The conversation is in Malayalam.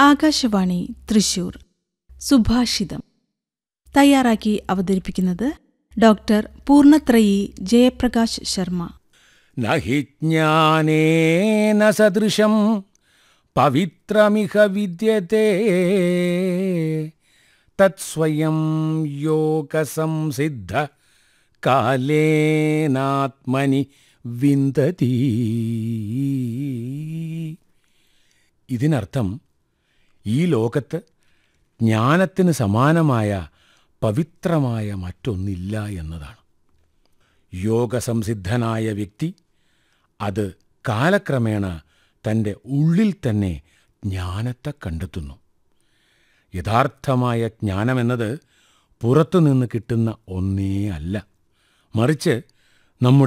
ആകാശവാണി തൃശൂർ സുഭാഷിതം തയ്യാറാക്കി അവതരിപ്പിക്കുന്നത് ഡോക്ടർ പൂർണത്രയി ജയപ്രകാശ് ശർമ്മ न हि ज्ञानेन सदृशं पवित्रमिह विद्यते तत्स्वयं योगसंसिद्ध കാലേനാത്മനി വിന്തതി ഇതിനർത്ഥം ഈ ലോകത്ത് ജ്ഞാനത്തിന് സമാനമായ പവിത്രമായ മറ്റൊന്നില്ല എന്നതാണ് യോഗസംസിദ്ധനായ വ്യക്തി അത് കാലക്രമേണ തൻ്റെ ഉള്ളിൽ തന്നെ ജ്ഞാനത്തെ കണ്ടെത്തുന്നു യഥാർത്ഥമായ ജ്ഞാനമെന്നത് പുറത്തുനിന്ന് കിട്ടുന്ന ഒന്നേ അല്ല മറിച്ച് നമ്മുടെ